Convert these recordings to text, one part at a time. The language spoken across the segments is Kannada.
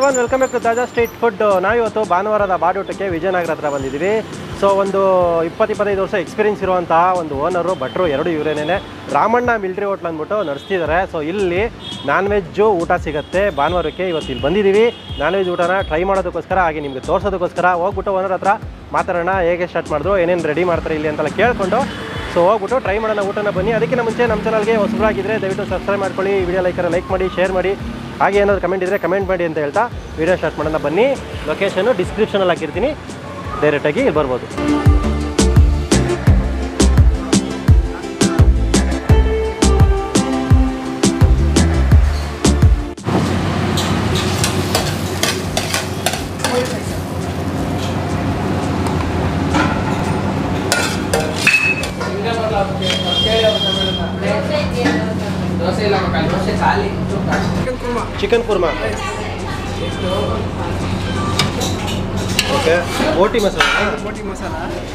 Everyone welcome back to Taaza street food ನಾವಿವತ್ತು ಭಾನುವಾರದ ಬಾಡೂಟಕ್ಕೆ ವಿಜಯನಗರ ಹತ್ರ ಬಂದಿದ್ದೀವಿ ಸೊ ಒಂದು ಇಪ್ಪತ್ತು ಇಪ್ಪತ್ತೈದು ವರ್ಷ ಎಕ್ಸ್ಪೀರಿಯನ್ಸ್ ಇರುವಂತಹ ಒಂದು ಓನರು ಭಟ್ರು ಎರಡು ಇವರೇನೇ ರಾಮಣ್ಣ ಮಿಲ್ಟ್ರಿ ಹೋಟ್ಲ್ ಅಂದ್ಬಿಟ್ಟು ನಡೆಸ್ತಿದ್ದಾರೆ ಸೊ ಇಲ್ಲಿ ನಾನ್ ವೆಜ್ಜು ಊಟ ಸಿಗುತ್ತೆ ಭಾನುವಾರಕ್ಕೆ ಇವತ್ತು ಇಲ್ಲಿ ಬಂದಿದ್ದೀವಿ ನಾನ್ ವೆಜ್ ಊಟನ ಟ್ರೈ ಮಾಡೋದಕ್ಕೋಸ್ಕರ ಹಾಗೆ ನಿಮಗೆ ತೋರಿಸೋದಕ್ಕೋಸ್ಕರ ಹೋಗ್ಬಿಟ್ಟು ಓನರ್ ಹತ್ರ ಮಾತಾಡೋಣ ಹೇಗೆ ಸ್ಟಾರ್ಟ್ ಮಾಡಿದ್ರು ಏನೇನು ರೆಡಿ ಮಾಡ್ತಾರೆ ಇಲ್ಲಿ ಅಂತೆಲ್ಲ ಕೇಳ್ಕೊಂಡು ಸೊ ಹೋಗ್ಬಿಟ್ಟು ಟ್ರೈ ಮಾಡೋಣ ಊಟನ ಬನ್ನಿ ಅದಕ್ಕಿಂತ ಮುಂಚೆ ನಮ್ಮ ಚಾನಲ್ಗೆ ಹೊಸಬರಾಗಿದ್ದರೆ ದಯವಿಟ್ಟು ಸಬ್ಸ್ಕ್ರೈಬ್ ಮಾಡ್ಕೊಳ್ಳಿ ವಿಡಿಯೋ ಲೈಕರ ಲೈಕ್ ಮಾಡಿ ಶೇರ್ ಮಾಡಿ ಹಾಗೆ ಏನಾದರೂ ಕಮೆಂಟ್ ಇದ್ದರೆ ಕಮೆಂಟ್ ಮಾಡಿ ಅಂತ ಹೇಳ್ತಾ ವಿಡಿಯೋ ಸ್ಟಾರ್ಟ್ ಮಾಡೋಣ ಬನ್ನಿ ಲೊಕೇಶನು ಡಿಸ್ಕ್ರಿಪ್ಷನಲ್ಲಿ ಹಾಕಿರ್ತೀನಿ ಡೈರೆಕ್ಟಾಗಿ ಇಲ್ಲಿ ಬರ್ಬೋದು ದೋಸೆ ಇಲ್ಲ ಮಕ್ಕಳ ದೋಸೆ ಖಾಲಿ chicken kurma okay boti masala boti masala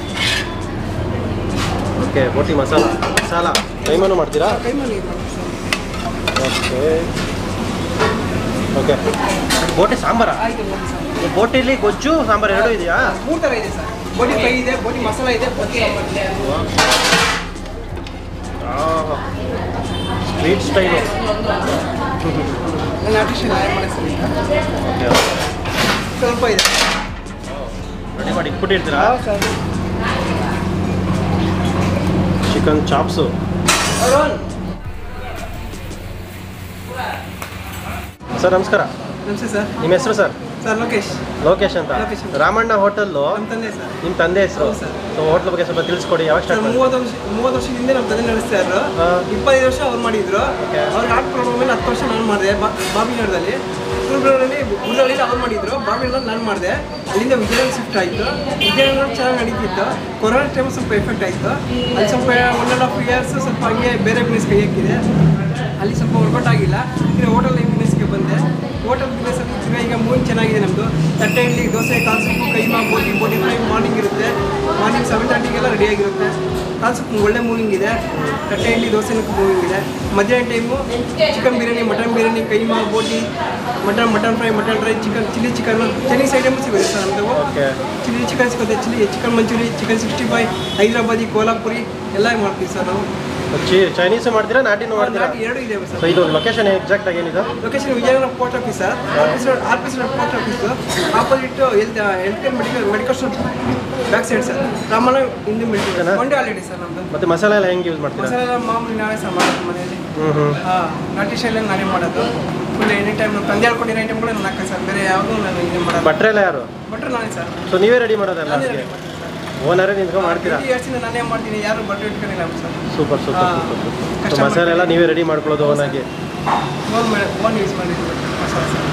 okay boti masala masala ಕೈಮನು ಮಾಡ್ತೀರಾ ಕೈಮಲ್ಲಿ ಓಕೆ ಓಕೆ ಬೋಟಿ ಸಾಂಬಾರ ಆಯ್ತು ಬೋಟಿ ಸಾಂಬಾರ್ ಬೋಟಿಲಿ ಗೊಜ್ಜು ಸಾಂಬಾರು ಎರಡೂ ಇದೆಯಾ ಮೂರು ಥರ ಇದೆ ಸರ್ ಬೋಟಿ ಫ್ರೈ ಇದೆ ಬೋಟಿ ಮಸಾಲ ಇದೆ ಬೋಟಿ ಸಾಂಬಾರ್ ಇದೆ ಸ್ವೀಟ್ ಸ್ಟೈಲು ನಾನು ಆರ್ಟಿಷಿಯಲ್ ಆ್ಯಡ್ ಮಾಡಿ ಸರ್ ಓಕೆ ಸ್ವಲ್ಪ ಇದೆ ರೆಡಿ ಮಾಡಿ ಇಟ್ಬಿಟ್ಟಿರ್ತೀರಾ sir chicken chops Arun sir ನಮಸ್ಕಾರ ನಮಸ್ತೆ ಸರ್ ನಿಮ್ಮ ಹೆಸರು ಸರ್ ಸರ್ ಲೋಕೇಶ್ ಲೋಕೇಶ್ ಅಂತ ಲೋಕೇಶ್ ಅಂತ. ರಾಮಣ್ಣ ಹೋಟೆಲ್ಲು ನಮ್ಮ ತಂದೆ ಸರ್ ನಿಮ್ಮ ತಂದೆ ಹೆಸರು ಹೌದು ಸರ್. ಸೊ ಹೋಟ್ಲ್ ಬಗ್ಗೆ ಸ್ವಲ್ಪ ತಿಳಿಸ್ಕೊಡಿ ಯಾವಾಗ ಸರ್ ಸ್ಟಾರ್ಟ್ ಮಾಡಿ ಮೂವತ್ತು ವರ್ಷ ಮೂವತ್ತು ವರ್ಷದ ಹಿಂದೆ ನಮ್ಮ ತಂದೆ ನಡೆಸ್ತಾ ಇದ್ರು ಹಾ. ಇಪ್ಪತ್ತೈದು ವರ್ಷ ಅವ್ರು ಮಾಡಿದ್ರು Okay. ಅವ್ರಿಗೆ ಆರ್ಟ್ ಪ್ರಾಬ್ಲಮ್ ಮೇಲೆ ಹತ್ತು ವರ್ಷ ನಾನು ಮಾಡಿದೆ ಬಾಬಿನಗರದಲ್ಲಿ ಗುರುಗಳಲ್ಲಿ ಗುರುಗಳಲ್ಲಿ ಅವ್ರು ಮಾಡಿದ್ರು ಬಾಬಿನಗರ ನಾನು ಮಾಡಿದೆ ಅಲ್ಲಿಂದ ವಿಜಯನಗರ ಶಿಫ್ಟ್ ಆಯಿತು ವಿಜಯನಗರ ಚೆನ್ನಾಗಿ ನಡೀತಿತ್ತು ಕೊರೋನಾ ಟೈಮ್ ಸ್ವಲ್ಪ ಎಫೆಕ್ಟ್ ಆಯಿತು ಅಲ್ಲಿ ಸ್ವಲ್ಪ ಒನ್ ಆ್ಯಂಡ್ ಹಾಫ್ ಇಯರ್ಸ್ ಸ್ವಲ್ಪ ಹಂಗೆ ಬೇರೆ ಬಿಸ್ನೆಸ್ ಕೈ ಹಾಕಿದೆ ಅಲ್ಲಿ ಸ್ವಲ್ಪ ವರ್ಕೌಟ್ ಆಗಿಲ್ಲ ಈಗ ಹೋಟೆಲ್ ಬಿಸ್ನೆಸ್ಗೆ ಬಂದೆ ಹೋಟೆಲ್ ಬಿಸ್ನೆಸ್ಸಲ್ಲಿ ತಿರ್ಗಾ ಈಗ ಮೂವಿಂಗ್ ಚೆನ್ನಾಗಿದೆ ನಮ್ಮದು ತಟ್ಟೆ ಇಡ್ಲಿ ದೋಸೆ ಕಾಲ್ಸಪ್ಪು ಕೈಮಾ ಬೋಟಿ ಬೋಟಿ ಫ್ರೈ ಮಾರ್ನಿಂಗ್ ಇರುತ್ತೆ ಮಾರ್ನಿಂಗ್ ಸೆವೆನ್ ತರ್ಟಿಗೆಲ್ಲ ರೆಡಿಯಾಗಿರುತ್ತೆ ಕಾಲ್ಸಪ್ಪು ಒಳ್ಳೆ ಮೂವಿಂಗ್ ಇದೆ ತಟ್ಟೆ ಇಡ್ಲಿ ದೋಸೆನೂ ಮೂವಿಂಗ್ ಇದೆ ಮಧ್ಯಾಹ್ನ time chicken biryani mutton biryani keema boti mutton mutton fry mutton fry chicken chilli chicken Chinese item ಸಿಗುತ್ತೆ ಸರ್ ನಮ್ಮದು ಓಕೆ ಚಿಲ್ಲಿ ಚಿಕನ್ ಸಿಗುತ್ತೆ chilli chicken manchurian chicken sixty five Hyderabadi Kolhapuri ಎಲ್ಲ ಮಾಡ್ತೀವಿ ಸರ್ ನಾವು ಚಿ ಚೈನೀಸು ಮಾಡ್ತೀರಾ ನಾಟಿನೂ ಮಾಡ್ತೀರಾ ನಾಟಿ ಎರಡು ಇದೆ ಸೊ ಸರ್ ಇದು ಲೊಕೇಶನ್ ಎಕ್ಸಾಕ್ಟ್ ಆಗಿ ಏನಿದೆ location Vijayanagar post office sir office road R P C road post office opposite health health care medical medical store back side sir ರಾಮನ ಹಿಂದೆ ಮೆಡಿಕಲ್ ಇದೆನಾ? ಒನ್ ಡೇ ಆಲ್ರೆಡಿ ಸರ್ ನಮ್ಮದು ಮತ್ತೆ ಮಸಾಲೆ ಎಲ್ಲ ಹೆಂಗೆ ಯೂಸ್ ಮಾಡ್ತೀರಾ ಮಸಾಲೆ ಎಲ್ಲ ಮಾಮೂಲಿ ನಾವೇ ಸರ್ ಮಾಡೋದು ಮನೆಯಲ್ಲಿ ಹ್ಞೂ ಹ್ಞೂ ಹಾಂ ನಾಟಿ ಸ್ಟೈಲಲ್ಲಿ ನಾನೇ ಮಾಡೋದು ಫುಲ್ ಎನಿ ಟೈಮ್ ನಮ್ಮ ತಂದೆ ಹೇಳ್ಕೊಟ್ಟಿರೋ ಐಟಮ್ಗಳು ನಾನು ಹಾಕ ಸರ್ ಬೇರೆ ಯಾವುದೂ ನಾನು ಇದು ಮಾಡೋದು ಭಟ್ರೆಲ್ಲ ಯಾರು ಬಟ್ರು ನಾನೇ ಸರ್ ಸೊ ನೀವೇ ರೆಡಿ ಮಾಡೋದಲ್ಲ ನಾನೇ ಅದಕ್ಕೆ ready ಮಾಡ್ತೀನಿ ಸರ್ ಓನರೇ ನಿಂತ್ಕೊಂಡು ಮಾಡ್ತೀರಾ ಟ್ವೆಂಟಿ ಇಯರ್ಸಿಂದ ನಾನೇ ಮಾಡ್ತೀನಿ ಯಾರು ಬಟ್ಟೆ ಇಟ್ಕೊಂಡಿಲ್ಲ ಸರ್ ಸೂಪರ್ ಸೂಪರ್ ಹಾ. ಸೂಪರ್ ಸೊ ಕಷ್ಟ ಮಸಾಲೆ ಎಲ್ಲ ನೀವೇ ರೆಡಿ ಮಾಡ್ಕೊಳ್ಳೋದು ಓನಾಗಿ ಓನ್ ಓನ್ ಯೂಸ್ ಮಾಡಿದ್ದೀನಿ ಮಸಾಲೆ ಸರ್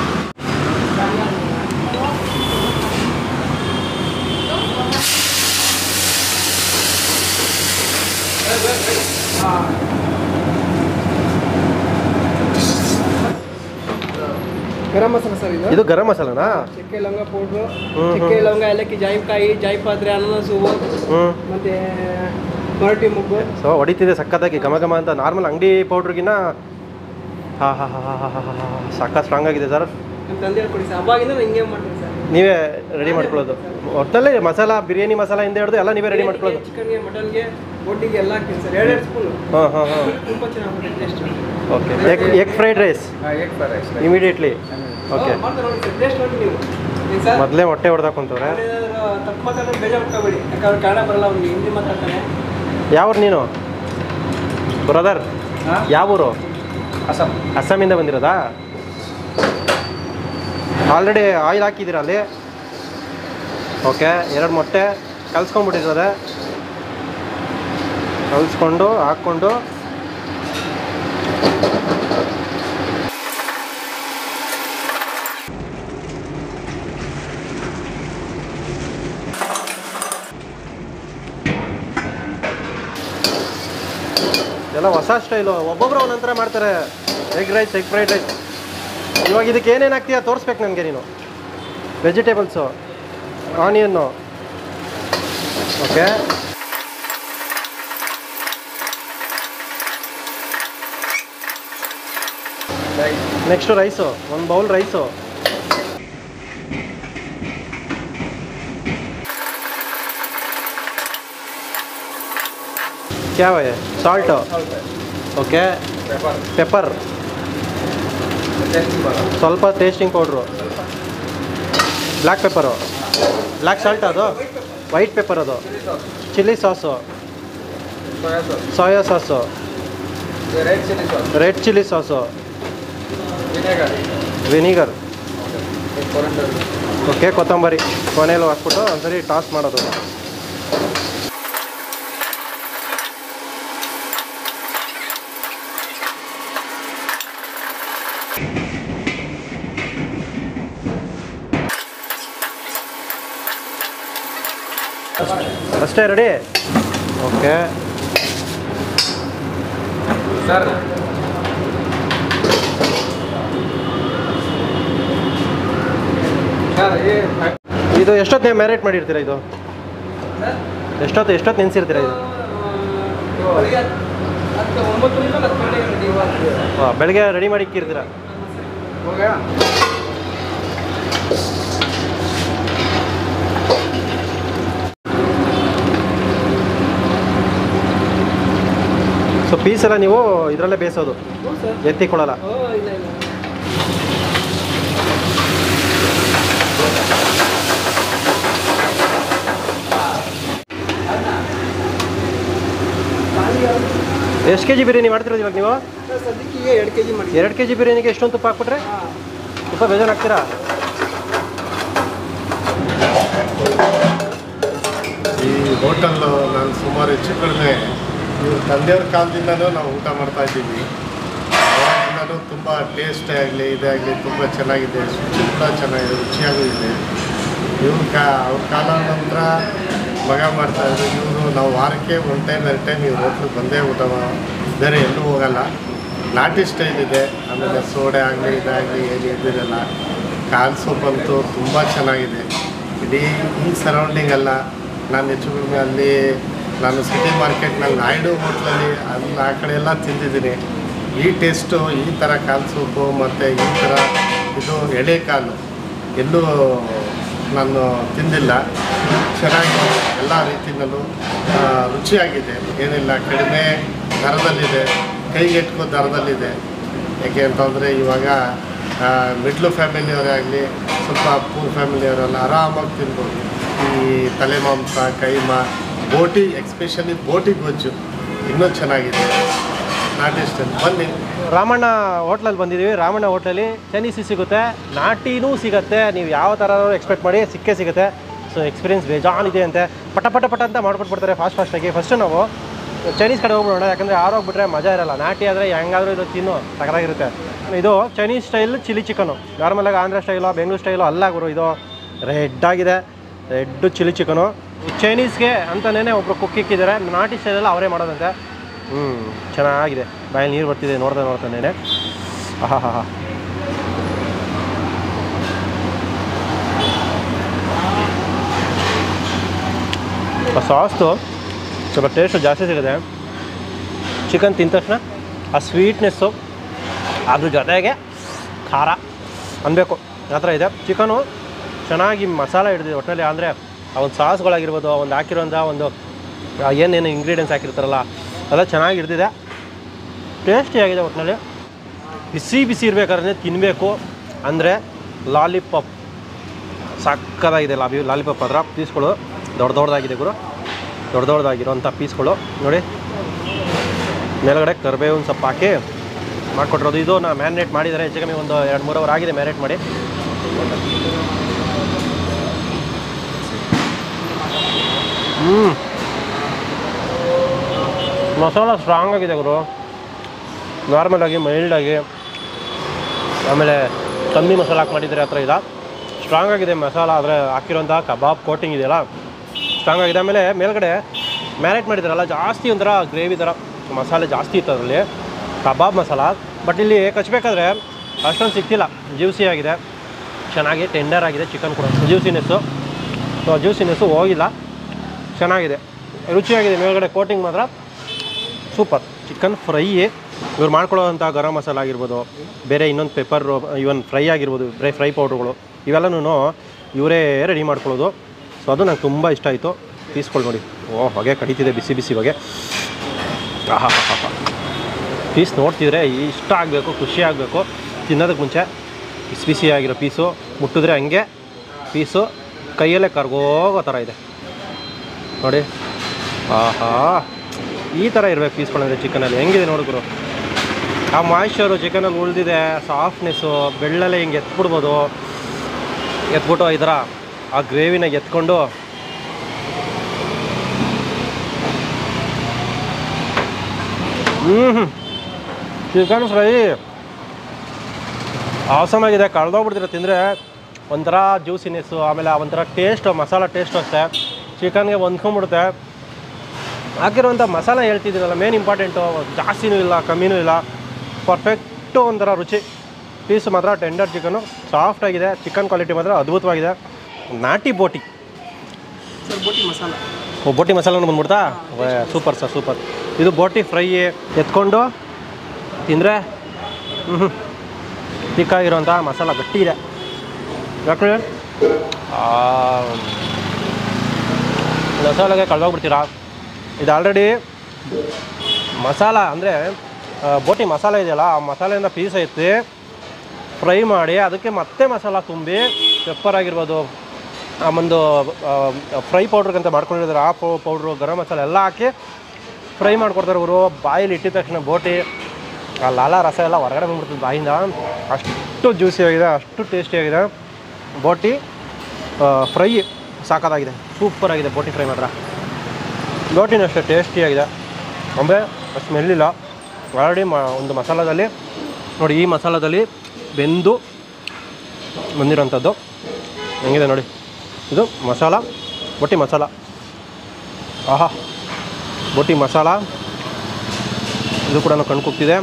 ಗರಂ ಮಸಾಲ ಸರ್ ಇದು ಇದು ಗರಂ ಮಸಾಲನಾ ಚಕ್ಕೆ ಲವಂಗ ಪೌಡ್ರು ಹ್ಮ್, ಚಕ್ಕೆ ಲವಂಗ ಏಲಕ್ಕಿ ಜಾಯಿಕಾಯಿ ಜಾಯಿಪಾತ್ರೆ ಅನಾನಸ್ ಹೂವು ಹ್ಞೂ ಮತ್ತೆ ಮೊರಟಿ ಮುಗ್ಗು ಸೊ ಹೊಡಿತಿದೆ ಸಖತ್ತಾಗಿ ಘಮ ಘಮ ಅಂತ ನಾರ್ಮಲ್ ಅಂಗಡಿ ಪೌಡ್ರಿಗಿನ್ನ ಹಾಂ ಹಾಂ ಹಾಂ ಹಾಂ ಹಾಂ ಹಾಂ ಸಕ್ಕ ಸ್ಟ್ರಾಂಗ್ ಆಗಿದೆ ಸರ್ ನಮ್ಮ ತಂದೆ ಹೇಳ್ಕೊಡಿ ಸರ್ ಅವಾಗಿಂದ ನಾನು ಹಿಂಗೆ ಮಾಡ್ತೀನಿ ಸರ್ ನೀವೇ ರೆಡಿ ಮಾಡ್ಕೊಳ್ಳೋದು ಒಟ್ಟಲ್ಲಿ ಮಸಾಲ ಬಿರಿಯಾನಿ ಮಸಾಲ ಹಿಂದೆ ಹಿಡಿದು ಎಲ್ಲ ನೀವೇ ರೆಡಿ ಮಾಡ್ಕೊಳ್ಳೋದು ಚಿಕನ್ಗೆ ಮಟನ್ಗೆ ಬೋಟಿಗೆ ಎಲ್ಲ ಹಾಕ್ತೀನಿ ಸರ್ ಎರಡೆರಡು ಸ್ಪೂನು ಹಾಂ ಹಾಂ ಹಾಂ ತುಂಬ ಚೆನ್ನಾಗಿ taste okay egg egg fried rice immediately okay ಮಾಡ್ತಾರೆ ನೋಡಿ ಸರ್ ಟೇಸ್ಟ್ ನೋಡಿ ನೀವು ಏನ್ ಸರ್ ಮೊದಲೇ ಹೊಟ್ಟೆ ಹೊಡೆದಾಕೊಂತವ್ರೆ ಅವ್ರೇನಾದ್ರು ತಪ್ಪು ಮಾತಾಡಿದ್ರೆ ಬೇಜಾರು ಮಾಡ್ಕೋಬೇಡಿ ಯಾಕಂದ್ರೆ ಕನ್ನಡ ಬರಲ್ಲ ಅವ್ನಿಗೆ ಹಿಂದಿ ಮಾತಾಡ್ತಾನೆ ಯಾವೂರು ನೀನು ಬ್ರದರ್ ಯಾವೂರು ಅಸ್ಸಾಂ ಅಸ್ಸಾಮಿಂದ ಬಂದಿರೋದಾ ಆಲ್ರೆಡಿ ಆಯಿಲ್ ಹಾಕಿದ್ದೀರ ಅಲ್ಲಿ ಓಕೆ ಎರಡು ಮೊಟ್ಟೆ ಕಲ್ಸ್ಕೊಂಡ್ಬಿಟ್ಟಿರೋದೆ ಕಲಿಸ್ಕೊಂಡು ಹಾಕ್ಕೊಂಡು ಎಲ್ಲ ಹೊಸ ಸ್ಟೈಲು ಒಬ್ಬೊಬ್ರು ಒಂದೊಂಥರ ಮಾಡ್ತಾರೆ egg rice egg fried rice ಇವಾಗ ಇದಕ್ಕೆ ಏನೇನು ಹಾಕ್ತೀಯಾ ತೋರಿಸ್ಬೇಕು ನನಗೆ ನೀನು ವೆಜಿಟೇಬಲ್ಸು ಆನಿಯನ್ನು ಓಕೆ ನೆಕ್ಸ್ಟು ರೈಸು ಒಂದು ಬೌಲ್ ರೈಸು ಕ್ಯಾವ ಸಾಲ್ಟು ಓಕೆ ಪೆಪ್ಪರ್ ಸ್ವಲ್ಪ tasting powder black pepper black salt ಅದು ವೈಟ್ ಪೆಪ್ಪರ್ ಅದು chilli sauce soya sauce red chilli sauce red chilli sauce vinegar vinegar coriander okay ಕೊತ್ತಂಬರಿ ಕೊನೆಯಲ್ಲಿ ಹಾಕ್ಬಿಟ್ಟು ಒಂದ್ಸರಿ ಟಾಸ್ ಮಾಡೋದು ಅಷ್ಟೇ ರೆಡಿ ಓಕೆ ಸರ್ ಸರ್ ಈ ಇದು ಎಷ್ಟೊತ್ತು ಮ್ಯಾರೇಟ್ ಮಾಡಿರ್ತೀರಾ ಇದು ಎಷ್ಟೊತ್ತು ಎಷ್ಟೊತ್ತು ನೆನೆಸಿರ್ತೀರಾ ಇದು ಬೆಳಿಗ್ಗೆ ಹತ್ತು ಒಂಬತ್ತರಿಂದ ಹತ್ತು ಗಂಟೆಗೆ ರೆಡಿ ಇವಾಗ ವಾ, ಬೆಳಗ್ಗೆ ರೆಡಿ ಮಾಡಿ ಇಕ್ಕಿರ್ತೀರಾ ಹೋಗ್ಯಾ ಸೊ ಪೀಸ್ ಎಲ್ಲ ನೀವು ಇದರಲ್ಲೇ ಬೇಯಿಸೋದು ಹ್ಞೂ ಸರ್ ಎತ್ತಿಕೊಳ್ಳಲ್ಲ ಓ ಇಲ್ಲ ಇಲ್ಲ ಎಷ್ಟು ಕೆ ಜಿ ಬಿರಿಯಾನಿ ಮಾಡ್ತಿರೋದು ಇವಾಗ ನೀವು ಸರ್ ಸದ್ಯಕ್ಕೆ ಈಗ ಎರಡು ಕೆ ಜಿ ಮಾಡಿ ಎರಡು ಕೆ ಜಿ ಬಿರಿಯಾನಿಗೆ ಎಷ್ಟೊಂದು ತುಪ್ಪ ಹಾಕ್ಬಿಟ್ರೆ ತುಪ್ಪ ಬೇಜಾರು ಹಾಕ್ತೀರಾ ಈ ಹೋಟೆಲ್ ನಾನು ಸುಮಾರು ಹೆಚ್ಚು ಕಡಿಮೆ ಇವ್ರ ತಂದೆಯವ್ರ ಕಾಲದಿಂದನೂ ನಾವು ಊಟ ಮಾಡ್ತಾ ಇದ್ದೀವಿ ಅವಾಗಿಂದನೂ ತುಂಬ ಟೇಸ್ಟ್ ಆಗಲಿ ಇದೇ ಆಗಲಿ ತುಂಬ ಚೆನ್ನಾಗಿದೆ ಶುಚಿ ಕೂಡ ಚೆನ್ನಾಗಿದೆ ರುಚಿಯಾಗೂ ಇದೆ ಇವ್ರ ಕಾ ಅವ್ರ ಕಾಲ ನಂತರ ಮಗ ಮಾಡ್ತಾಯಿದ್ರು ಇವರು ನಾವು ವಾರಕ್ಕೆ ಒನ್ ಟೈಮ್ ಎರಡು ಟೈಮ್ ಇವ್ರ ಹೋಟ್ಲಿಗೆ ಬಂದೇ ಊಟ ಮಾ- ಬೇರೆ ಎಲ್ಲೂ ಹೋಗಲ್ಲ ನಾಟಿ ಸ್ಟೈಲ್ ಇದೆ ಆಮೇಲೆ ಸೋಡೆ ಆಗಲಿ ಇದಾಗಲಿ ಏನು ಇದ್ದಿರಲ್ಲ ಕಾಲು ಸೊಪ್ಪು ಅಂತೂ ತುಂಬ ಚೆನ್ನಾಗಿದೆ ಇಡೀ ಈ ಸರೌಂಡಿಂಗ್ ಎಲ್ಲ ನಾನು ಹೆಚ್ಚು ಕಡಿಮೆ ಅಲ್ಲಿ ನಾನು ಸಿಟಿ ಮಾರ್ಕೆಟ್ನಲ್ಲಿ ನಾಯ್ಡು ಹೋಟ್ಲಲ್ಲಿ ಅಲ್ಲಿ ಆ ಕಡೆ ಎಲ್ಲ ತಿಂದಿದ್ದೀನಿ ಈ ಟೇಸ್ಟು ಈ ಥರ ಕಾಲು ಸೂಪು ಮತ್ತು ಈ ಥರ ಇದು ಎಳೆ ಕಾಲು ಎಲ್ಲೂ ನಾನು ತಿಂದಿಲ್ಲ ಚೆನ್ನಾಗಿದೆ ಎಲ್ಲ ರೀತಿಯಲ್ಲೂ ಆ, ರುಚಿಯಾಗಿದೆ ಏನಿಲ್ಲ ಕಡಿಮೆ ದರದಲ್ಲಿದೆ ಕೈಗೆಟ್ಕೋ ದರದಲ್ಲಿದೆ ಯಾಕೆ ಅಂತಂದರೆ ಇವಾಗ ಮಿಡ್ಲ್ ಫ್ಯಾಮಿಲಿಯವರೇ ಆಗಲಿ ಸ್ವಲ್ಪ ಪೂರ್ ಫ್ಯಾಮಿಲಿಯವರೆಲ್ಲ ಆರಾಮಾಗಿ ತಿನ್ಬೋದು ಈ ತಲೆ ಮಾಂಸ ಕೈಮಾ ಬೋಟಿ ಎಕ್ಸ್ಪೆಷಲಿ ಬೋಟಿ ಗೊಜ್ಜು ಇನ್ನೂ ಚೆನ್ನಾಗಿದೆ ನಾಟಿ ಸ್ಟೈಲ್ ಬನ್ನಿ ರಾಮಣ್ಣ ಹೋಟ್ಲಲ್ಲಿ ಬಂದಿದ್ದೀವಿ ರಾಮಣ್ಣ ಹೋಟ್ಲಲ್ಲಿ ಚೈನೀಸಿ ಸಿಗುತ್ತೆ ನಾಟಿನೂ ಸಿಗುತ್ತೆ ನೀವು ಯಾವ ಥರ ಎಕ್ಸ್ಪೆಕ್ಟ್ ಮಾಡಿ ಸಿಕ್ಕೇ ಸಿಗುತ್ತೆ ಸೊ ಎಕ್ಸ್ಪೀರಿಯನ್ಸ್ ಬೇಜಾನಿದೆ ಅಂತೆ ಪಟ ಪಟ ಪಟ ಅಂತ ಮಾಡ್ಕೊಟ್ಬಿಡ್ತಾರೆ ಫಾಸ್ಟ್ ಫಾಸ್ಟಾಗಿ ಫಸ್ಟು ನಾವು ಚೈನೀಸ್ ಕಡೆ ಹೋಗ್ಬಿಡೋಣ ಯಾಕಂದರೆ ಆರೋಗ್ಬಿಟ್ರೆ ಮಜಾ ಇರಲ್ಲ ನಾಟಿ ಆದರೆ ಹೆಂಗಾದರೂ ಇದು ತಿನ್ನು ತಗರಾಗಿರುತ್ತೆ ಇದು ಚೈನೀಸ್ ಸ್ಟೈಲ್ ಚಿಲ್ಲಿ ಚಿಕನು ನಾರ್ಮಲಾಗಿ ಆಂಧ್ರ ಸ್ಟೈಲು ಬೆಂಗಳೂರು ಸ್ಟೈಲು ಅಲ್ಲ ಗುರು ಇದು ರೆಡ್ ಆಗಿದೆ ರೆಡ್ಡು ಚಿಲ್ಲಿ ಚಿಕನು ಚೈನೀಸ್ಗೆ ಅಂತಲೇ ಒಬ್ಬರು ಕುಕ್ ಇಕ್ಕಿದ್ದಾರೆ ನಾಟಿ ಸ್ಟೈಲೆಲ್ಲ ಅವರೇ ಮಾಡೋದಂತೆ ಹ್ಞೂ ಚೆನ್ನಾಗಿದೆ ಬಾಯಲ್ಲಿ ನೀರು ಬರ್ತಿದೆ ನೋಡ್ತಾ ನೋಡ್ತಾನೇನೆ ಆಹಾ ಹಾ ಹಾ ಆ ಸಾಸ್ತು ಸ್ವಲ್ಪ ಟೇಸ್ಟು ಜಾಸ್ತಿ ಸಿಗುತ್ತೆ ಚಿಕನ್ ತಿಂದ ತಕ್ಷಣ ಆ ಸ್ವೀಟ್ನೆಸ್ಸು ಅದ್ರ ಜೊತೆಗೆ ಖಾರ ಅನ್ಬೇಕು ಆ ಥರ ಇದೆ ಚಿಕನು ಚೆನ್ನಾಗಿ ಮಸಾಲೆ ಹಿಡಿದಿದೆ ಒಟ್ಟಲ್ಲಿ ಅಂದರೆ ಆ ಒಂದು ಸಾಸ್ಗಳಾಗಿರ್ಬೋದು ಆ ಒಂದು ಹಾಕಿರೋಂಥ ಒಂದು ಆ ಏನೇನು ಇಂಗ್ರೀಡಿಯೆಂಟ್ಸ್ ಹಾಕಿರ್ತಾರಲ್ಲ ಅದೆಲ್ಲ ಚೆನ್ನಾಗಿ ಹಿಡ್ದಿದೆ ಟೇಸ್ಟಿಯಾಗಿದೆ ಒಟ್ಟಿನಲ್ಲಿ ಬಿಸಿ ಬಿಸಿ ಇರಬೇಕಾದ್ರೆ ತಿನ್ನಬೇಕು ಅಂದರೆ ಲಾಲಿಪಾಪ್ ಸಕ್ಕದಾಗಿದೆ ಲಾಬಿ ಲಾಲಿಪಾಪ್ ಅದರ ಪೀಸ್ಗಳು ದೊಡ್ಡ ದೊಡ್ಡದಾಗಿದೆ ಗುರು ದೊಡ್ಡ ದೊಡ್ಡದಾಗಿರೋಂಥ ಪೀಸ್ಗಳು ನೋಡಿ ಮೇಲ್ಗಡೆ ಕರ್ಬೇವಿನ ಸೊಪ್ಪು ಹಾಕಿ ಮಾಡಿಕೊಟ್ಟಿರೋದು ಇದು ನಾ ಮ್ಯಾರಿನೇಟ್ ಮಾಡಿದ್ದಾರೆ ಹೆಚ್ಚು ಕಮ್ಮಿ ಒಂದು ಎರಡು ಮೂರು ಅವರ್ ಆಗಿದೆ ಮ್ಯಾರಿನೇಟ್ ಮಾಡಿ ಹ್ಞೂ ಮಸಾಲ ಸ್ಟ್ರಾಂಗ್ ಆಗಿದೆ ಗುರು ನಾರ್ಮಲಾಗಿ ಮೈಲ್ಡಾಗಿ ಆಮೇಲೆ ಕಮ್ಮಿ ಮಸಾಲ ಹಾಕಿ ಮಾಡಿದರೆ ಆ ಥರ ಇಲ್ಲ ಸ್ಟ್ರಾಂಗ್ ಆಗಿದೆ ಮಸಾಲ ಆದರೆ ಹಾಕಿರೋಂಥ ಕಬಾಬ್ ಕೋಟಿಂಗ್ ಇದೆಯಲ್ಲ ಸ್ಟ್ರಾಂಗ್ ಆಗಿದೆ ಆಮೇಲೆ ಮೇಲ್ಗಡೆ ಮ್ಯಾರಿನೇಟ್ ಮಾಡಿದಾರಲ್ಲ ಜಾಸ್ತಿ ಒಂಥರ ಗ್ರೇವಿ ಥರ ಮಸಾಲೆ ಜಾಸ್ತಿ ಇತ್ತು ಅದರಲ್ಲಿ ಕಬಾಬ್ ಮಸಾಲ ಬಟ್ ಇಲ್ಲಿ ಕಚ್ಚಬೇಕಾದ್ರೆ ಅಷ್ಟೊಂದು ಸಿಗ್ತಿಲ್ಲ ಜ್ಯೂಸಿ ಆಗಿದೆ ಚೆನ್ನಾಗಿ ಟೆಂಡರ್ ಆಗಿದೆ ಚಿಕನ್ ಕೂಡ ಜ್ಯೂಸಿನೆಸ್ಸು ಸೊ ಜ್ಯೂಸಿನೆಸ್ಸು ಹೋಗಿಲ್ಲ ಚೆನ್ನಾಗಿದೆ ರುಚಿಯಾಗಿದೆ ಮೇಲ್ಗಡೆ ಕೋಟಿಂಗ್ ಮಾತ್ರ ಸೂಪರ್ ಚಿಕನ್ ಫ್ರೈ ಇವ್ರು ಮಾಡ್ಕೊಳ್ಳೋವಂಥ ಗರಂ ಮಸಾಲ ಆಗಿರ್ಬೋದು ಬೇರೆ ಇನ್ನೊಂದು ಪೆಪ್ಪರ್ ಇವನ್ ಫ್ರೈ ಆಗಿರ್ಬೋದು ಫ್ರೈ ಫ್ರೈ ಪೌಡ್ರುಗಳು ಇವೆಲ್ಲನೂ ಇವರೇ ರೆಡಿ ಮಾಡ್ಕೊಳ್ಳೋದು ಸೊ ಅದು ನಂಗೆ ತುಂಬ ಇಷ್ಟ ಆಯಿತು ಪೀಸ್ಗಳು ನೋಡಿ ಓ ಹೊಗೆ ಕಡಿತಿದೆ ಬಿಸಿ ಬಿಸಿ ಹೊಗೆ ಪೀಸ್ ನೋಡ್ತಿದ್ರೆ ಇಷ್ಟ ಆಗಬೇಕು ಖುಷಿ ಆಗಬೇಕು ತಿನ್ನೋದಕ್ಕೆ ಮುಂಚೆ ಬಿಸಿ ಬಿಸಿ ಆಗಿರೋ ಪೀಸು ಮುಟ್ಟಿದ್ರೆ ಹಂಗೆ ಪೀಸು ಕೈಯಲ್ಲೇ ಕರ್ಗೋಗೋ ಥರ ಇದೆ ನೋಡಿ ಆಹಾ ಈ ಥರ ಇರಬೇಕು ಪೀಸ್ಗಳಂದರೆ ಚಿಕನಲ್ಲಿ ಹೆಂಗಿದೆ ನೋಡಿದ್ರು ಆ ಮಾಯಿಶ್ಚರು ಚಿಕನಲ್ಲಿ ಉಳಿದಿದೆ ಸಾಫ್ಟ್ನೆಸ್ಸು ಬೆಳ್ಳಲ್ಲೇ ಹಿಂಗೆ ಎತ್ಬಿಡ್ಬೋದು ಎತ್ಬಿಟ್ಟು ಇದರ ಆ ಗ್ರೇವಿನ ಎತ್ಕೊಂಡು ಹ್ಞೂ ಚಿಕನ್ ಫ್ರೈ ಆಗಿದೆ ಕಳೆದೋಗ್ಬಿಡ್ತೀರ ತಿಂದರೆ ಒಂಥರ ಜ್ಯೂಸಿನೆಸ್ಸು ಆಮೇಲೆ ಆ ಒಂಥರ ಟೇಸ್ಟು ಮಸಾಲ ಟೇಸ್ಟು ಅಷ್ಟೇ ಚಿಕನ್ಗೆ ಹೊಂದ್ಕೊಂಡ್ಬಿಡುತ್ತೆ ಹಾಕಿರುವಂಥ ಮಸಾಲ ಹೇಳ್ತಿದ್ದೀನಲ್ಲ ಮೇನ್ ಇಂಪಾರ್ಟೆಂಟು ಜಾಸ್ತಿನೂ ಇಲ್ಲ ಕಮ್ಮಿನೂ ಇಲ್ಲ ಪರ್ಫೆಕ್ಟು ಒಂಥರ ರುಚಿ ಪೀಸ್ ಮಾತ್ರ ಟೆಂಡರ್ ಚಿಕನು ಸಾಫ್ಟಾಗಿದೆ ಚಿಕನ್ ಕ್ವಾಲಿಟಿ ಮಾತ್ರ ಅದ್ಭುತವಾಗಿದೆ ನಾಟಿ ಬೋಟಿ ಸರ್ ಬೋಟಿ ಮಸಾಲ ಓ ಬೋಟಿ ಮಸಾಲನೂ ಬಂದ್ಬಿಡ್ತಾ ಸೂಪರ್ ಸರ್ ಸೂಪರ್ ಇದು ಬೋಟಿ ಫ್ರೈ ಎತ್ಕೊಂಡು ತಿಂದರೆ ಹ್ಞೂ ತಿಕ್ಕಾಗಿರೋಂಥ ಮಸಾಲ ಗಟ್ಟಿ ಇದೆ ಯಾಕಂದ್ರೆ ಆ, ಮಸಾಲೆಗೆ ಕಳೆದೋಗ್ಬಿಡ್ತೀರಾ ಇದು ಆಲ್ರೆಡಿ ಮಸಾಲ ಅಂದರೆ ಬೋಟಿ ಮಸಾಲೆ ಇದೆಯಲ್ಲ ಆ ಮಸಾಲೆಯಿಂದ ಪೀಸ್ ಎತ್ತಿ ಫ್ರೈ ಮಾಡಿ ಅದಕ್ಕೆ ಮತ್ತೆ ಮಸಾಲ ತುಂಬಿ ಪೆಪ್ಪರ್ ಆಗಿರ್ಬೋದು ಆ ಒಂದು ಫ್ರೈ ಪೌಡ್ರಿಗೆ ಅಂತ ಮಾಡ್ಕೊಂಡಿರ್ತಾರೆ ಆ ಪೌ ಪೌಡ್ರು ಗರಂ ಮಸಾಲೆ ಎಲ್ಲ ಹಾಕಿ ಫ್ರೈ ಮಾಡ್ಕೊಡ್ತಾರೆ ಇವರು ಬಾಯಲ್ಲಿ ಇಟ್ಟಿದ ತಕ್ಷಣ ಬೋಟಿ ಆ ಲಾಲ ರಸ ಎಲ್ಲ ಹೊರಗಡೆ ಬಂದ್ಬಿಡ್ತದೆ ಬಾಯಿಂದ ಅಷ್ಟು ಜ್ಯೂಸಿ ಆಗಿದೆ ಅಷ್ಟು ಟೇಸ್ಟಿಯಾಗಿದೆ ಬೋಟಿ ಫ್ರೈ ಸಾಕಾಗಿದೆ ಸೂಪರ್ ಆಗಿದೆ ಬೋಟಿ ಫ್ರೈ ಮಾತ್ರ ಬೋಟಿನೂ ಅಷ್ಟೇ ಟೇಸ್ಟಿಯಾಗಿದೆ ಅಂದರೆ ಸ್ಮೆಲ್ಲಿಲ್ಲ ಆಲ್ರೆಡಿ ಮ ಒಂದು ಮಸಾಲದಲ್ಲಿ ನೋಡಿ ಈ ಮಸಾಲದಲ್ಲಿ ಬೆಂದು ಬಂದಿರೋಂಥದ್ದು ಹೆಂಗಿದೆ ನೋಡಿ ಇದು ಮಸಾಲ ಬೋಟಿ ಮಸಾಲ ಆಹಾ ಬೋಟಿ ಮಸಾಲ ಇದು ಕೂಡ ಕಣ್ಣು ಕುಗ್ತಿದೆ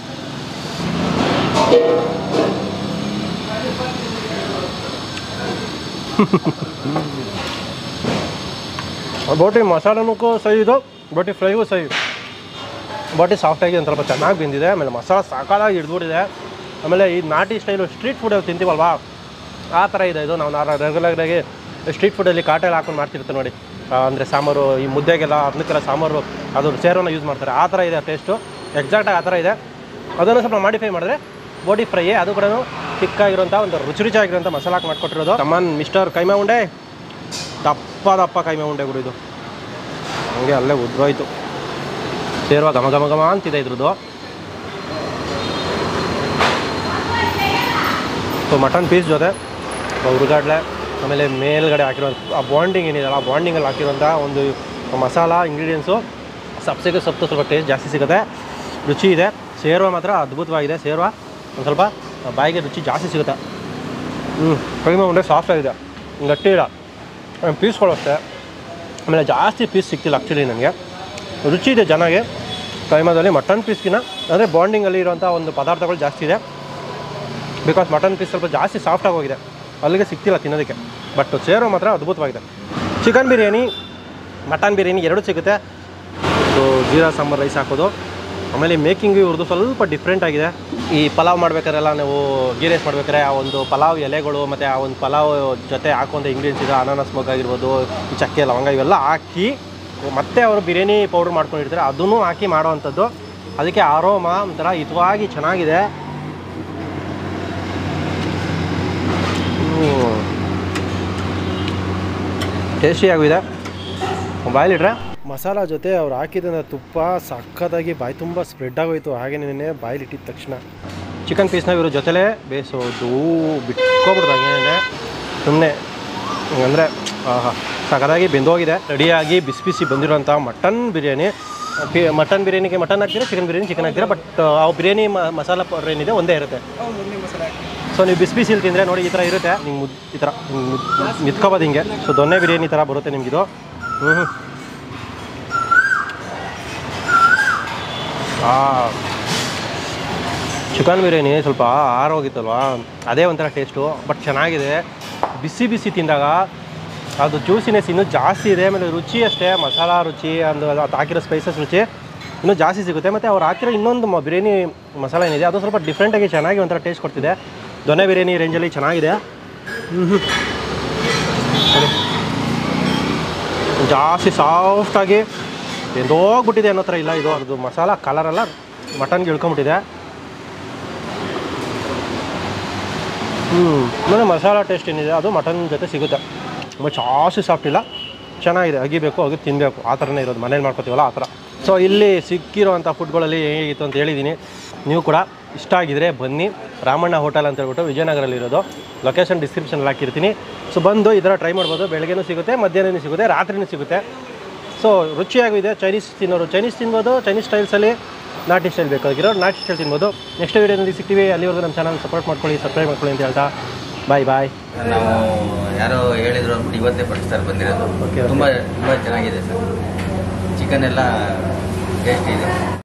ಬೋಟಿ ಮಸಾಲನೂ ಸಹಿ ಇದು ಬೋಟಿ ಫ್ರೈಗೂ ಸಹಿ ಬೋಟಿ ಸಾಫ್ಟಾಗಿ ಒಂದು ಸ್ವಲ್ಪ ಚೆನ್ನಾಗಿ ಬೆಂದಿದೆ ಆಮೇಲೆ ಮಸಾಲ ಸಾಕಾಗಿ ಹಿಡ್ದುಬಿಟ್ಟಿದೆ ಆಮೇಲೆ ಈ ನಾಟಿ ಸ್ಟೈಲು ಸ್ಟ್ರೀಟ್ ಫುಡ್ ತಿಂತೀವಲ್ವಾ ಆ ಥರ ಇದೆ ಇದು ನಾವು ರೆಗ್ಯುಲರಾಗಿ ಸ್ಟ್ರೀಟ್ ಫುಡ್ಡಲ್ಲಿ ಕಾಟೆಲ್ಲ ಹಾಕೊಂಡು ಮಾಡ್ತಿರ್ತೀವಿ ನೋಡಿ ಅಂದರೆ ಸಾಂಬಾರು ಈ ಮುದ್ದೆಗೆಲ್ಲ ಅದಕ್ಕೆಲ್ಲ ಸಾಂಬಾರು ಅದು ಸೇರೋನ ಯೂಸ್ ಮಾಡ್ತಾರೆ ಆ ಥರ ಇದೆ ಟೇಸ್ಟು ಎಕ್ಸಾಕ್ಟಾಗಿ ಆ ಥರ ಇದೆ ಅದನ್ನು ಸ್ವಲ್ಪ ಮಾಡಿಫೈ ಮಾಡಿದ್ರೆ ಬೋಟಿ ಫ್ರೈ ಅದು ಕೂಡ ತಿಕ್ಕಾಗಿರೋಂಥ ಒಂದು ರುಚಿ ರುಚಿಯಾಗಿರೋಂಥ ಮಸಾಲ ಹಾಕಿ ಮಾಡ್ಕೊಟ್ಟಿರೋದು ಕಮಾನ್ ಮಿಸ್ಟರ್ ಕೈಮಾ ಉಂಡೆ ದಪ್ಪ ದಪ್ಪ ಕೈಮಾ ಉಂಡೆ ಗುರು ಇದು ಹಂಗೆ ಅಲ್ಲೇ ಉದ್ರೋಯ್ತು ಸೇರುವ ಘಮ ಘಮ ಘಮ ಅಂತಿದೆ ಇದ್ರದ್ದು ಸೊ ಮಟನ್ ಪೀಸ್ ಜೊತೆ ಹುರುಗಡ್ಲೆ ಆಮೇಲೆ ಮೇಲ್ಗಡೆ ಹಾಕಿರೋ ಆ ಬಾಂಡಿಂಗ್ ಏನಿದೆಯಲ್ಲ ಆ ಬಾಂಡಿಂಗಲ್ಲಿ ಹಾಕಿರೋಂಥ ಒಂದು ಮಸಾಲ ಇಂಗ್ರೀಡಿಯೆಂಟ್ಸು ಸಬ್ಸಿಗೆ ಸೊಪ್ಪು ಸ್ವಲ್ಪ ಟೇಸ್ಟ್ ಜಾಸ್ತಿ ಸಿಗುತ್ತೆ ರುಚಿ ಇದೆ ಸೇರುವ ಮಾತ್ರ ಅದ್ಭುತವಾಗಿದೆ ಸೇರುವ ಒಂದು ಸ್ವಲ್ಪ ಬಾಯಿಗೆ ರುಚಿ ಜಾಸ್ತಿ ಸಿಗುತ್ತೆ ಹ್ಞೂ ಕಡಿಮೆ ಉಂಡೆ ಸಾಫ್ಟ್ ಆಗಿದೆ ಗಟ್ಟಿ ಇಲ್ಲ ಪೀಸ್ಗಳು ಅಷ್ಟೇ ಆಮೇಲೆ ಜಾಸ್ತಿ ಪೀಸ್ ಸಿಗ್ತಿಲ್ಲ ಆ್ಯಕ್ಚುಲಿ ನನಗೆ ರುಚಿ ಇದೆ ಚೆನ್ನಾಗಿ ಕೈಮಾದಲ್ಲಿ ಮಟನ್ ಪೀಸ್ಗಿನ ಅಂದರೆ ಬಾಂಡಿಂಗಲ್ಲಿ ಇರುವಂಥ ಒಂದು ಪದಾರ್ಥಗಳು ಜಾಸ್ತಿ ಇದೆ ಬಿಕಾಸ್ ಮಟನ್ ಪೀಸ್ ಸ್ವಲ್ಪ ಜಾಸ್ತಿ ಸಾಫ್ಟಾಗಿ ಹೋಗಿದೆ ಅಲ್ಲಿಗೆ ಸಿಗ್ತಿಲ್ಲ ತಿನ್ನೋದಕ್ಕೆ ಬಟ್ ಸೇರೋ ಮಾತ್ರ ಅದ್ಭುತವಾಗಿದೆ ಚಿಕನ್ ಬಿರಿಯಾನಿ ಮಟನ್ ಬಿರಿಯಾನಿ ಎರಡೂ ಸಿಗುತ್ತೆ ಸೊ ಜೀರಾ ಸಾಂಬಾರು ರೈಸ್ ಹಾಕೋದು ಆಮೇಲೆ ಮೇಕಿಂಗ್ ಇವ್ರದ್ದು ಸ್ವಲ್ಪ ಡಿಫ್ರೆಂಟ್ ಆಗಿದೆ ಈ ಪಲಾವ್ ಮಾಡ್ಬೇಕಾರೆಲ್ಲ ನಾವು ಗೀ ರೈಸ್ ಮಾಡ್ಬೇಕಾದ್ರೆ ಆ ಒಂದು ಪಲಾವ್ ಎಲೆಗಳು ಮತ್ತು ಆ ಒಂದು ಪಲಾವ್ ಜೊತೆ ಹಾಕುವಂಥ ಇಂಗ್ರೀಡಿಯೆಂಟ್ಸ್ ಇದೆ ಅನಾನಸ್ ಸ್ಮೋಕ್ ಆಗಿರ್ಬೋದು ಈ ಚಕ್ಕೆ ಲವಂಗ ಇವೆಲ್ಲ ಹಾಕಿ ಮತ್ತೆ ಅವರು ಬಿರಿಯಾನಿ ಪೌಡ್ರ್ ಮಾಡ್ಕೊಂಡಿರ್ತಾರೆ ಅದನ್ನು ಹಾಕಿ ಮಾಡೋವಂಥದ್ದು ಅದಕ್ಕೆ ಆರೋಮ ಒಂಥರ ಹಿತವಾಗಿ ಚೆನ್ನಾಗಿದೆ ಟೇಸ್ಟಿಯಾಗಿದೆ ಬಾಯಲ್ಲಿಟ್ರೆ ಮಸಾಲ ಜೊತೆ ಅವ್ರು ಹಾಕಿದ ತುಪ್ಪ ಸಖತ್ತಾಗಿ ಬಾಯಿ ತುಂಬ ಸ್ಪ್ರೆಡ್ ಆಗೋಯ್ತು ಹಾಗೆ ನೆನೆ ಬಾಯಲ್ಲಿಟ್ಟಿದ ತಕ್ಷಣ ಚಿಕನ್ ಪೀಸ್ನ ಇವರು ಜೊತೆಲೇ ಬೇಯಿಸೋದು ಬಿಟ್ಕೊಬಿಡ್ದು ಹಾಗೇನೆ ಸುಮ್ಮನೆ ಅಂದರೆ ಆಹಾ ಸಖತ್ತಾಗಿ ಬೆಂದೋಗಿದೆ ರೆಡಿಯಾಗಿ ಬಿಸಿ ಬಿಸಿ ಬಂದಿರೋಂಥ ಮಟನ್ ಬಿರಿಯಾನಿ ಪಿ ಮಟನ್ ಬಿರಿಯಾನಿಗೆ ಮಟನ್ ಹಾಕ್ತೀರಾ ಚಿಕನ್ ಬಿರಿಯಾನಿ ಚಿಕನ್ ಹಾಕ್ತೀರಾ ಬಟ್ ಆ ಬಿರಿಯಾನಿ ಮ- ಮಸಾಲ ಪೌಡ್ರ್ ಏನಿದೆ ಒಂದೇ ಇರುತ್ತೆ ಹೌದು ಒಂದೇ ಮಸಾಲೆ ಹಾಕಿ ಸೊ ನೀವು ಬಿಸಿ ಬಿಸಿಲಿ ತಿಂದರೆ ನೋಡಿ ಈ ಥರ ಇರುತ್ತೆ ನಿಮ್ಗೆ ಮುದ್ ಈ ಥರ ಮಿತ್ಕೋಬೋದು ಹಿಂಗೆ ಸೊ ದೊನ್ನೆ ಬಿರಿಯಾನಿ ಥರ ಬರುತ್ತೆ ನಿಮಗಿದು ಹ್ಞೂ ಹ್ಞೂ ಆ ಚಿಕನ್ ಬಿರಿಯಾನಿ ಸ್ವಲ್ಪ ಆರೋಗಿತ್ತಲ್ವಾ ಅದೇ ಒಂಥರ ಟೇಸ್ಟು ಬಟ್ ಚೆನ್ನಾಗಿದೆ ಬಿಸಿ ಬಿಸಿ ತಿಂದಾಗ ಅದು ಜ್ಯೂಸಿನೆಸ್ ಇನ್ನೂ ಜಾಸ್ತಿ ಇದೆ ಆಮೇಲೆ ರುಚಿ ಅಷ್ಟೇ ಮಸಾಲ ರುಚಿ ಅಂದು ಅದು ಹಾಕಿರೋ ಸ್ಪೈಸಸ್ ರುಚಿ ಇನ್ನೂ ಜಾಸ್ತಿ ಸಿಗುತ್ತೆ ಮತ್ತು ಅವ್ರು ಹಾಕಿರೋ ಇನ್ನೊಂದು ಮ ಬಿರಿಯಾನಿ ಮಸಾಲ ಏನಿದೆ ಅದು ಸ್ವಲ್ಪ ಡಿಫ್ರೆಂಟಾಗಿ ಚೆನ್ನಾಗಿ ಒಂಥರ ಟೇಸ್ಟ್ ಕೊಡ್ತಿದೆ ದೊನೆ ಬಿರಿಯಾನಿ ರೇಂಜಲ್ಲಿ ಚೆನ್ನಾಗಿದೆ ಹ್ಮ್. ಜಾಸ್ತಿ ಸಾಫ್ಟಾಗಿ ಎಂದೋಗ್ಬಿಟ್ಟಿದೆ ಅನ್ನೋ ಥರ ಇಲ್ಲ ಇದು ಅದು ಮಸಾಲ ಕಲರೆಲ್ಲ ಮಟನ್ಗೆ ಇಳ್ಕೊಂಬಿಟ್ಟಿದೆ ಹ್ಞೂ ಅಂದರೆ ಮಸಾಲ ಟೇಸ್ಟ್ ಏನಿದೆ ಅದು ಮಟನ್ ಜೊತೆ ಸಿಗುತ್ತೆ ತುಂಬ ಜಾಸ್ತಿ ಸಾಫ್ಟ್ ಇಲ್ಲ ಚೆನ್ನಾಗಿದೆ ಅಗಿಬೇಕು ಅಗಿ ತಿನ್ನಬೇಕು ಆ ಥರನೇ ಇರೋದು ಮನೇಲಿ ಮಾಡ್ಕೊತೀವಲ್ಲ ಆ ಥರ ಸೊ ಇಲ್ಲಿ ಸಿಕ್ಕಿರೋವಂಥ ಫುಡ್ಗಳಲ್ಲಿ ಹೇಗಿತ್ತು ಅಂತ ಹೇಳಿದ್ದೀನಿ ನೀವು ಕೂಡ ಇಷ್ಟ ಆಗಿದ್ರೆ ಬನ್ನಿ ರಾಮಣ್ಣ ಹೋಟೆಲ್ ಅಂತ ಹೇಳ್ಬಿಟ್ಟು ವಿಜಯನಗರಲ್ಲಿ ಇರೋದು ಲೊಕೇಶನ್ ಡಿಸ್ಕ್ರಿಪ್ಷನಲ್ಲಿ ಹಾಕಿರ್ತೀನಿ ಸೊ ಬಂದು ಈ ಥರ ಟ್ರೈ ಮಾಡ್ಬೋದು ಬೆಳಗ್ಗೆನೂ ಸಿಗುತ್ತೆ ಮಧ್ಯಾಹ್ನನೂ ಸಿಗುತ್ತೆ ರಾತ್ರಿನೂ ಸಿಗುತ್ತೆ ಸೊ ರುಚಿಯಾಗಿದೆ ಚೈನೀಸ್ ತಿನ್ನೋರು ಚೈನೀಸ್ ತಿನ್ಬೋದು ಚೈನೀಸ್ ಸ್ಟೈಲ್ಸಲ್ಲಿ ನಾಟಿ ಸ್ಟೈಲ್ ಬೇಕಾಗಿರೋ ನಾಟಿ ಸ್ಟೈಲ್ ತಿನ್ಬೋದು ನೆಕ್ಸ್ಟ್ ವೀಡಿಯೋದಲ್ಲಿ ಸಿಗ್ತೀವಿ ಅಲ್ಲಿವರೆಗೂ ನಮ್ಮ ಚಾನಲ್ ಸಪೋರ್ಟ್ ಮಾಡ್ಕೊಳ್ಳಿ ಸಬ್ಸ್ಕ್ರೈಬ್ ಮಾಡ್ಕೊಳ್ಳಿ ಅಂತ ಹೇಳ್ತಾ ಬಾಯ್ ಬಾಯ್ ನಾವು ಯಾರೋ ಹೇಳಿದ್ರು ಅಂದ್ಬಿಟ್ಟು ಇವತ್ತೇ ಫಸ್ಟ್ ಸರ್ ಬಂದಿರೋದು Okay, okay. ತುಂಬ ತುಂಬ ಚೆನ್ನಾಗಿದೆ ಸರ್ ಚಿಕನ್ ಎಲ್ಲ ಟೇಸ್ಟ್ ಇದೆ